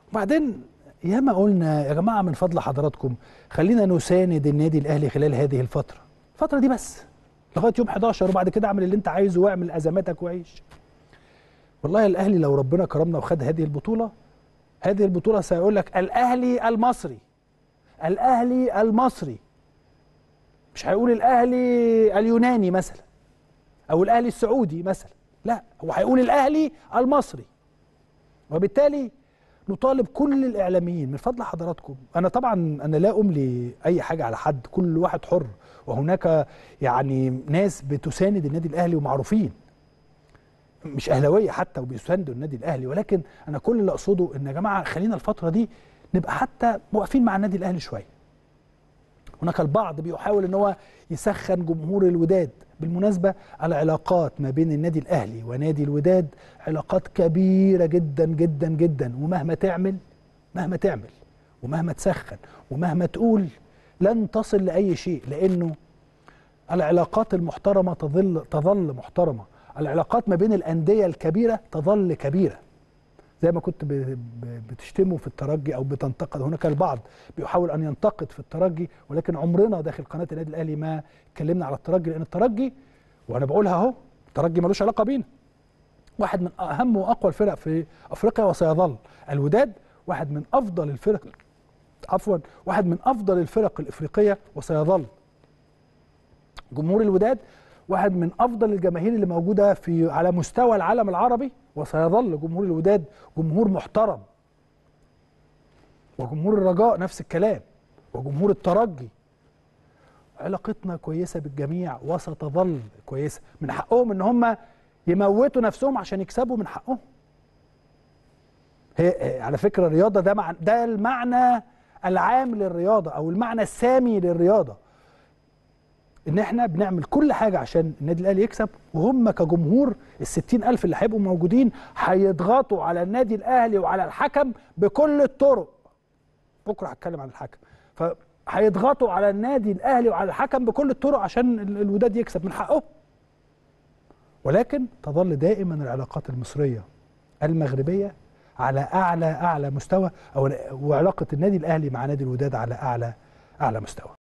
وبعدين ياما قلنا يا جماعه من فضل حضراتكم خلينا نساند النادي الاهلي خلال هذه الفتره الفتره دي بس لغايه يوم 11 وبعد كده اعمل اللي انت عايزه واعمل ازماتك وعيش والله الاهلي لو ربنا كرمنا وخد هذه البطوله هذه البطوله سيقول لك الاهلي المصري الاهلي المصري مش هيقول الاهلي اليوناني مثلا او الاهلي السعودي مثلا لا هو هيقول الاهلي المصري وبالتالي نطالب كل الاعلاميين من فضل حضراتكم انا طبعا انا لا املي اي حاجه على حد كل واحد حر وهناك يعني ناس بتساند النادي الاهلي ومعروفين مش اهلاويه حتى وبيساندوا النادي الاهلي ولكن انا كل اللي اقصده ان يا جماعه خلينا الفتره دي نبقى حتى واقفين مع النادي الاهلي شويه هناك البعض بيحاول ان هو يسخن جمهور الوداد بالمناسبه العلاقات ما بين النادي الاهلي ونادي الوداد علاقات كبيره جدا جدا جدا ومهما تعمل مهما تعمل ومهما تسخن ومهما تقول لن تصل لاي شيء لانه العلاقات المحترمه تظل تظل محترمه العلاقات ما بين الانديه الكبيره تظل كبيره زي ما كنت بتشتموا في الترجي او بتنتقد هناك البعض بيحاول ان ينتقد في الترجي ولكن عمرنا داخل قناه النادي الاهلي ما اتكلمنا على الترجي لان الترجي وانا بقولها اهو الترجي ملوش علاقه بينا واحد من اهم واقوى الفرق في افريقيا وسيظل الوداد واحد من افضل الفرق عفوا واحد من افضل الفرق الافريقيه وسيظل جمهور الوداد واحد من افضل الجماهير اللي موجوده في على مستوى العالم العربي وسيظل جمهور الوداد جمهور محترم وجمهور الرجاء نفس الكلام وجمهور الترجي علاقتنا كويسه بالجميع وستظل كويسه من حقهم ان هم يموتوا نفسهم عشان يكسبوا من حقهم هي على فكره الرياضه ده مع ده المعنى العام للرياضه او المعنى السامي للرياضه ان احنا بنعمل كل حاجه عشان النادي الاهلي يكسب وهم كجمهور ال ألف اللي هيبقوا موجودين هيضغطوا على النادي الاهلي وعلى الحكم بكل الطرق بكره هتكلم عن الحكم فهيضغطوا على النادي الاهلي وعلى الحكم بكل الطرق عشان الوداد يكسب من حقه ولكن تظل دائما العلاقات المصريه المغربيه على اعلى اعلى مستوى او وعلاقه النادي الاهلي مع نادي الوداد على اعلى اعلى مستوى